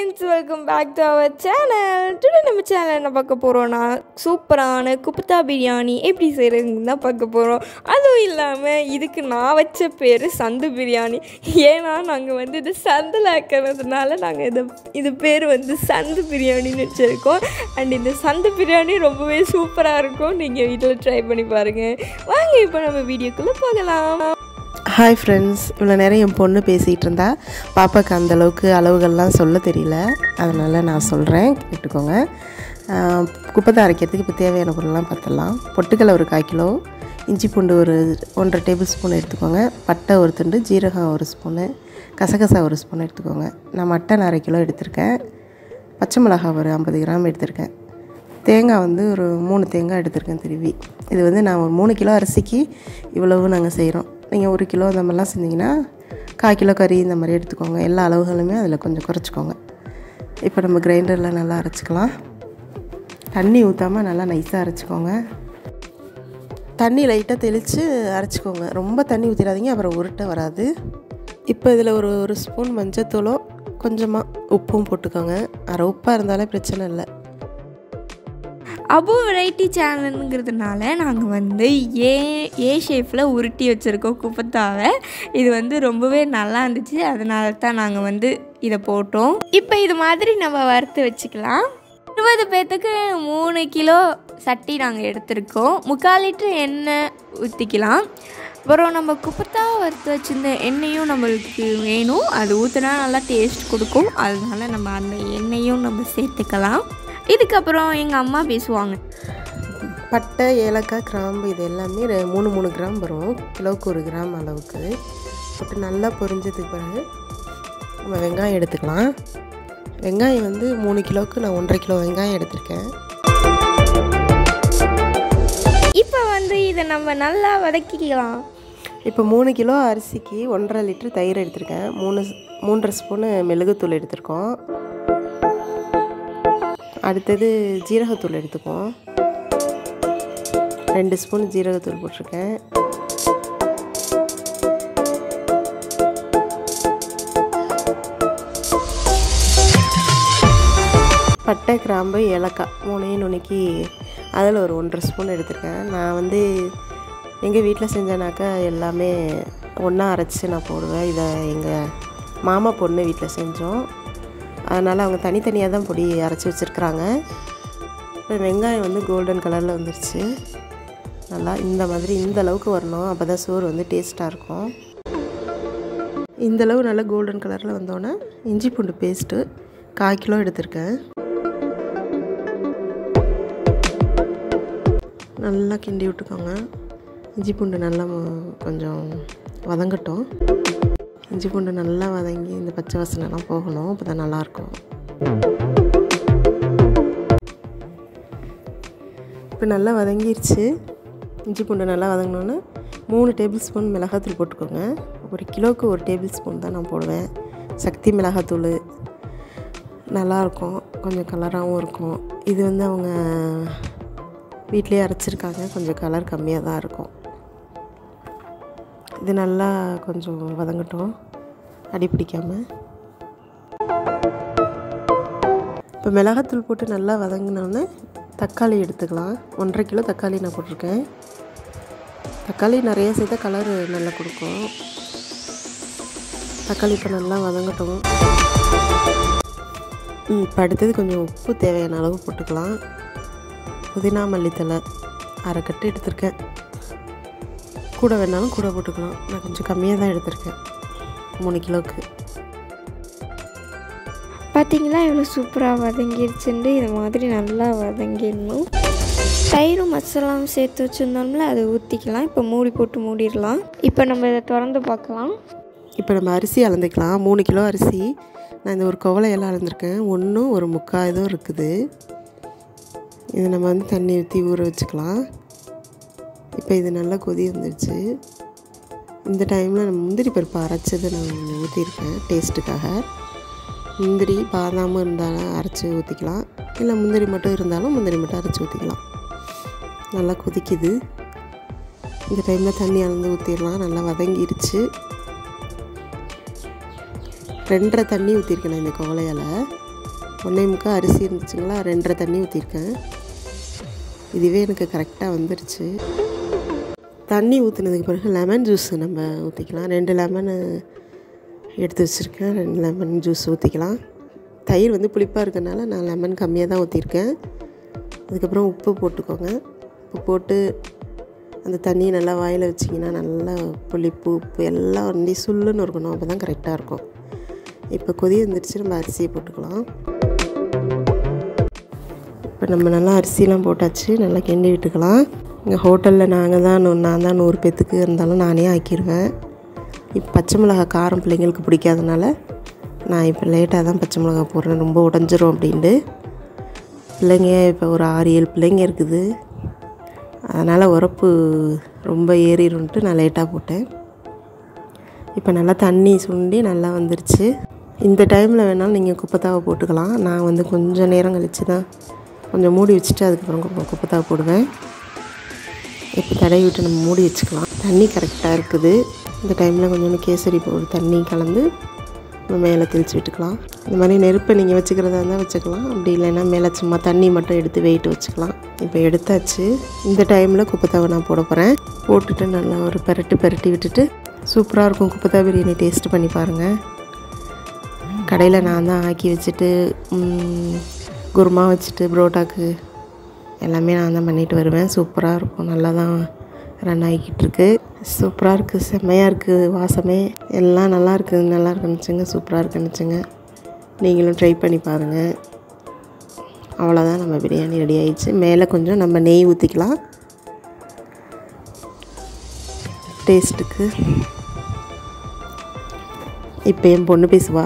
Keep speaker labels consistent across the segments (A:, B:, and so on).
A: friends welcome back to our channel today நம்ம channel என்ன பார்க்க போகிறோன்னா சூப்பரான குப்தா பிரியாணி எப்படி செய்கிறதுன்னு தான் பார்க்க போகிறோம் அதுவும் இல்லாமல் இதுக்கு நான் வச்ச பேர் சந்து பிரியாணி ஏன்னா நாங்கள் வந்து இது சந்தில் ஆக்கிறதுனால நாங்கள் இது இது பேர் வந்து சந்து பிரியாணின்னு வச்சுருக்கோம் அண்ட் இந்த சந்து பிரியாணி ரொம்பவே சூப்பராக இருக்கும் நீங்கள் வீட்டில் ட்ரை பண்ணி பாருங்கள் வாங்க இப்போ நம்ம வீடியோக்குள்ளே போகலாம்
B: ஹாய் ஃப்ரெண்ட்ஸ் இவ்வளோ நேரம் என் பொண்ணு பேசிகிட்டு இருந்தா பாப்பாவுக்கு அந்த அளவுக்கு அளவுகள்லாம் சொல்ல தெரியல அதனால் நான் சொல்கிறேன் கேட்டுக்கோங்க ஆஹ், குப்பை அரைக்கிறதுக்கு இப்போ தேவையான பொருள்லாம் பார்த்துடலாம் பொட்டுக்கடலை ஒரு கால் கிலோ இஞ்சி பூண்டு ஒரு ஒன்றரை டேபிள் ஸ்பூன் எடுத்துக்கோங்க பட்டை ஒரு துண்டு ஜீரகம் ஒரு ஸ்பூனு கசகசா ஒரு ஸ்பூன் எடுத்துக்கோங்க நான் மட்டன் அரை கிலோ எடுத்திருக்கேன் பச்சை மிளகாய் ஒரு ஐம்பது கிராம் எடுத்திருக்கேன் தேங்காய் வந்து ஒரு மூணு தேங்காய் எடுத்திருக்கேன் திருவி இது வந்து நான் ஒரு மூணு கிலோ அரிசிக்கு இவ்வளவு நாங்கள் செய்கிறோம் நீங்கள் ஒரு கிலோ இந்த மாதிரிலாம் செஞ்சிங்கன்னா கால் கிலோ கறி இந்த மாதிரி எடுத்துக்கோங்க எல்லா அளவுகளுமே அதில் கொஞ்சம் குறைச்சிக்கோங்க இப்போ நம்ம கிரைண்டரில் நல்லா அரைச்சிக்கலாம் தண்ணி ஊற்றாமல் நல்லா நைஸாக அரைச்சிக்கோங்க தண்ணி லைட்டாக தெளித்து அரைச்சிக்கோங்க ரொம்ப தண்ணி ஊற்றிடாதீங்க அப்புறம் உருட்டை வராது இப்போ இதில் ஒரு ஒரு ஸ்பூன் மஞ்சத்தூளும் கொஞ்சமாக உப்பும் போட்டுக்கோங்க அரை உப்பாக இருந்தாலே பிரச்சனை இல்லை
A: அபு வெரைட்டி சேனலுங்கிறதுனால நாங்கள் வந்து ஏ ஏ ஷேப்பில் உருட்டி வச்சுருக்கோம் குப்பத்தாவை இது வந்து ரொம்பவே நல்லா இருந்துச்சு அதனால தான் நாங்கள் வந்து இதை போட்டோம் இப்போ இது மாதிரி நம்ம வறுத்து வச்சுக்கலாம் இருபது பேர்த்துக்கு மூணு கிலோ சட்டி நாங்கள் எடுத்திருக்கோம் முக்கால் லிட்டர் எண்ணெய் ஊற்றிக்கலாம் அப்புறம் நம்ம குப்பத்தாவை வறுத்து வச்சுருந்த எண்ணெயும் நம்மளுக்கு வேணும் அது ஊற்றினா நல்லா டேஸ்ட் கொடுக்கும் அதனால நம்ம அந்த எண்ணெயும் நம்ம சேர்த்துக்கலாம் இதுக்கப்புறம் எங்கள் அம்மா பேசுவாங்க
B: பட்டை ஏலக்காய் கிராம்பு இது எல்லாமே ரெ- மூணு மூணு கிராம் வரும் கிலோவுக்கு ஒரு கிராம் அளவுக்கு போட்டு நல்லா பொரிஞ்சதுக்கு பிறகு நம்ம வெங்காயம் எடுத்துக்கலாம் வெங்காயம் வந்து மூணு கிலோவுக்கு நான் ஒன்றரை கிலோ வெங்காயம் எடுத்திருக்கேன்
A: இப்போ வந்து இதை நம்ம நல்லா வதக்கிக்கலாம்
B: இப்போ மூணு கிலோ அரிசிக்கு ஒன்றரை லிட்டர் தயிர் எடுத்திருக்கேன் மூணு ஸ்- மூன்றரை ஸ்பூனு மிளகுத்தூள் எடுத்திருக்கோம் அடுத்தது ஜீரகத்தூள் எடுத்துக்குவோம் ரெண்டு ஸ்பூன் ஜீரகத்தூள் போட்டிருக்கேன் பட்டை கிராம்பு ஏலக்காய் மூணையும் நுணுக்கி அதில் ஒரு ஒன்றரை ஸ்பூன் எடுத்திருக்கேன் நான் வந்து எங்கள் வீட்டில் செஞ்சேனாக்கா எல்லாமே ஒன்றா அரைச்சி நான் போடுவேன் இதை எங்கள் மாமா பொண்ணு வீட்டில் செஞ்சோம் அதனால் அவங்க தனித்தனியாக தான் பொடி அரைச்சி வச்சுருக்குறாங்க இப்போ வெங்காயம் வந்து கோல்டன் கலரில் வந்துருச்சு நல்லா இந்த மாதிரி இந்த அளவுக்கு வரணும் அப்போ தான் சோறு வந்து டேஸ்ட்டாக இருக்கும் இந்த அளவு நல்லா கோல்டன் கலரில் வந்தோடனே இஞ்சி பூண்டு பேஸ்ட்டு கால் கிலோ எடுத்திருக்கேன் நல்லா கிண்டி விட்டுக்கோங்க இஞ்சி பூண்டு நல்லா ம- கொஞ்சம் வதங்கட்டும் இஞ்சி பூண்டு நல்லா வதங்கி இந்த பச்சை வாசனைலாம் போகணும் அப்போ தான் நல்லாயிருக்கும் இப்போ நல்லா வதங்கிருச்சு இஞ்சி பூண்டு நல்லா வதங்கினோன்னே மூணு டேபிள் ஸ்பூன் மிளகாத்தூள் போட்டுக்கோங்க ஒரு கிலோவுக்கு ஒரு டேபிள் ஸ்பூன் தான் நான் போடுவேன் சக்தி மிளகாத்தூள் நல்லாயிருக்கும் கொஞ்சம் கலராகவும் இருக்கும் இது வந்து அவங்க வீட்டிலேயே அரைச்சிருக்காங்க கொஞ்சம் கலர் கம்மியாக தான் இருக்கும் இது நல்லா கொஞ்சம் வதங்கட்டும் அடி பிடிக்காமல் இப்போ மிளகாத்தூள் போட்டு நல்லா வதங்கினோடனே தக்காளி எடுத்துக்கலாம் ஒன்றரை கிலோ தக்காளி நான் போட்டிருக்கேன் தக்காளி நிறைய சேர்த்தா கலர் நல்லா கொடுக்கும் தக்காளி இப்போ நல்லா வதங்கட்டும் ம், இப்போ அடுத்தது கொஞ்சம் உப்பு தேவையான அளவு போட்டுக்கலாம் புதினா மல்லித்தலை அரை கட்டு எடுத்திருக்கேன் கூட வேணாலும் கூட போட்டுக்கலாம் நான் கொஞ்சம் கம்மியாக தான் எடுத்திருக்கேன் மூணு கிலோவுக்கு
A: பார்த்தீங்களா எவ்வளோ சூப்பராக வதங்கிருச்சுண்டு இது மாதிரி நல்லா வதங்கிடணும் தயிரும் மசாலாவும் சேர்த்து வச்சுருந்தோம்ல அதை ஊற்றிக்கலாம் இப்போ மூடி போட்டு மூடிடலாம் இப்போ நம்ம இதை திறந்து பார்க்கலாம்
B: இப்போ நம்ம அரிசி அளந்துக்கலாம் மூணு கிலோ அரிசி நான் இந்த ஒரு குவளையெல்லாம் அளந்துருக்கேன் ஒன்றும் ஒரு முக்கால் இதுவும் இருக்குது இது நம்ம வந்து தண்ணி ஊற்றி ஊற வச்சுக்கலாம் இப்போ இது நல்லா கொதி வந்துடுச்சு இந்த டைமில் நம்ம முந்திரி பருப்பு அரைச்சதை நான் ஊற்றிருக்கேன் டேஸ்ட்டுக்காக முந்திரி பாதாமும் இருந்தாலும் அரைச்சி ஊற்றிக்கலாம் இல்லை முந்திரி மட்டும் இருந்தாலும் முந்திரி மட்டும் அரைச்சி ஊற்றிக்கலாம் நல்லா கொதிக்குது இந்த டைமில் தண்ணி அளந்து ஊற்றிடலாம் நல்லா வதங்கிருச்சு ரெண்டரை தண்ணி ஊற்றிருக்கேன் நான் இந்த குவளையால் ஒன்றே முக்கால் அரிசி இருந்துச்சுங்களா ரெண்டரை தண்ணி ஊற்றிருக்கேன் இதுவே எனக்கு கரெக்டாக வந்துருச்சு தண்ணி ஊற்றுனதுக்கு பிறகு லெமன் ஜூஸ் நம்ம ஊற்றிக்கலாம் ரெண்டு லெமனு எடுத்து வச்சுருக்கேன் ரெண்டு லெமன் ஜூஸ் ஊற்றிக்கலாம் தயிர் வந்து புளிப்பாக இருக்கறனால நான் லெமன் கம்மியாக தான் ஊற்றிருக்கேன் அதுக்கப்புறம் உப்பு போட்டுக்கோங்க உப்பு போட்டு அந்த தண்ணியை நல்லா வாயில் வச்சிங்கன்னா நல்லா புளிப்பு உப்பு எல்லாம் வந்து சுள்ளுன்னு இருக்கணும் அப்போ தான் கரெக்டாக இருக்கும் இப்போ கொதி வந்துடுச்சு நம்ம அரிசியை போட்டுக்கலாம் இப்போ நம்ம நல்லா அரிசிலாம் போட்டாச்சு நல்லா கிண்டி விட்டுக்கலாம் இங்கே ஹோட்டலில் நாங்கள் தான் நூ- நான் தான் நூறு பேத்துக்கு இருந்தாலும் நானே ஆக்கிடுவேன் இப்போ பச்சை மிளகா காரம் பிள்ளைங்களுக்கு பிடிக்காதனால நான் இப்போ லேட்டாக தான் பச்சை மிளகா போடுறேன் ரொம்ப உடஞ்சிரும் அப்படின்ட்டு பிள்ளைங்க இப்போ ஒரு ஆறு ஏழு பிள்ளைங்க இருக்குது அதனால் உரப்பு ரொம்ப ஏறிடும்ட்டு நான் லேட்டாக போட்டேன் இப்போ நல்லா தண்ணி சுண்டி நல்லா வந்துருச்சு இந்த டைமில் வேணாலும் நீங்கள் குப்பைத்தாவை போட்டுக்கலாம் நான் வந்து கொஞ்சம் நேரம் கழித்து தான் கொஞ்சம் மூடி வச்சுட்டு அதுக்கப்புறம் குப்பை குப்பைத்தாவை போடுவேன் இப்போ தடவி விட்டு நம்ம மூடி வச்சுக்கலாம் தண்ணி கரெக்டாக இருக்குது இந்த டைமில் கொஞ்சோண்டு கேசரி பவுடர் தண்ணி கலந்து நம்ம மேலே தெளித்து விட்டுக்கலாம் இந்த மாதிரி நெருப்பை நீங்கள் வச்சுக்கிறதா இருந்தால் வச்சுக்கலாம் அப்படி இல்லைன்னா மேலே சும்மா தண்ணி மட்டும் எடுத்து வெயிட் வச்சுக்கலாம் இப்போ எடுத்தாச்சு இந்த டைமில் குப்பைத்தாவை நான் போட போகிறேன் போட்டுட்டு நல்லா ஒரு பெரட்டு பெரட்டி விட்டுட்டு சூப்பராக இருக்கும் குப்பைத்தா பிரியாணி டேஸ்ட் பண்ணி பாருங்கள் கடையில் நான் தான் ஆக்கி வச்சுட்டு ம், குருமா வச்சுட்டு புரோட்டாக்கு எல்லாமே நான் தான் பண்ணிட்டு வருவேன் சூப்பராக இருக்கும் நல்லா தான் ரன் ஆகிக்கிட்டு இருக்கு சூப்பராக இருக்குது செம்மையாக இருக்குது வாசமே எல்லாம் நல்லா இருக்குது நல்லா இருக்குன்னுச்சுங்க சூப்பராக இருக்குன்னுச்சுங்க நீங்களும் ட்ரை பண்ணி பாருங்கள் அவ்வளோதான் நம்ம பிரியாணி ரெடி ஆயிடுச்சு மேலே கொஞ்சம் நம்ம நெய் ஊற்றிக்கலாம் டேஸ்ட்டுக்கு இப்போ என் பொண்ணு பேசுவா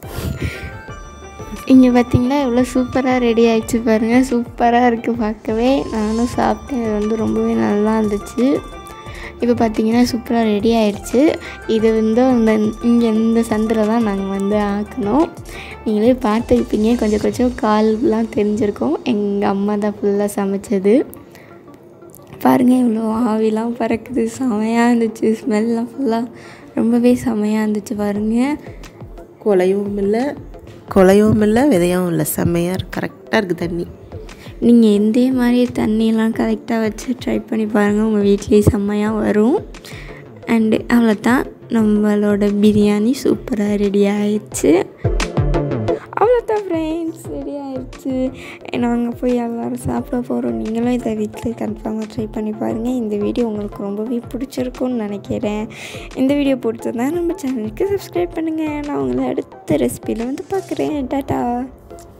A: இங்கே பார்த்தீங்களா எவ்வளோ சூப்பராக ரெடி ஆயிடுச்சு பாருங்கள் சூப்பராக இருக்குது பார்க்கவே நானும் சாப்பிட்டேன் இது வந்து ரொம்பவே நல்லா இருந்துச்சு இப்போ பார்த்தீங்கன்னா சூப்பராக ரெடி ஆயிடுச்சு இது வந்து இந்த இங்கே இந்த சந்தில் தான் நாங்கள் வந்து ஆக்கணும் நீங்களே பார்த்துருப்பீங்க கொஞ்சம் கொஞ்சம் கால்லாம் தெரிஞ்சிருக்கும் எங்கள் அம்மா தான் ஃபுல்லாக சமைச்சது பாருங்கள் இவ்வளோ ஆவிலாம் பறக்குது செமையாக இருந்துச்சு ஸ்மெல்லாம் ஃபுல்லாக ரொம்பவே செமையாக இருந்துச்சு பாருங்கள்
B: கொலையும் இல்லை கொலையும் இல்லை விதையாவும் இல்லை செம்மையாக கரெக்டாக இருக்குது தண்ணி
A: நீங்கள் எந்த மாதிரி தண்ணியெல்லாம் கரெக்டாக வச்சு ட்ரை பண்ணி பாருங்கள் உங்கள் வீட்லேயே செம்மையாக வரும் அண்டு அவ்வளோதான் நம்மளோட பிரியாணி சூப்பராக ரெடி ஆயிடுச்சு அவ்வளோதான் ஃப்ரெண்ட்ஸ் ரெடி ஆயிடுச்சு நாங்கள் போய் எல்லோரும் சாப்பிட போகிறோம் நீங்களும் இதை வீட்டில் கன்ஃபார்மாக ட்ரை பண்ணி பாருங்கள் இந்த வீடியோ உங்களுக்கு ரொம்பவே பிடிச்சிருக்கும்னு நினைக்கிறேன் இந்த வீடியோ பிடிச்சிருந்தா நம்ம சேனலுக்கு சப்ஸ்கிரைப் பண்ணுங்கள் நான் உங்களை அடுத்த ரெசிபியில் வந்து பார்க்குறேன் டாட்டா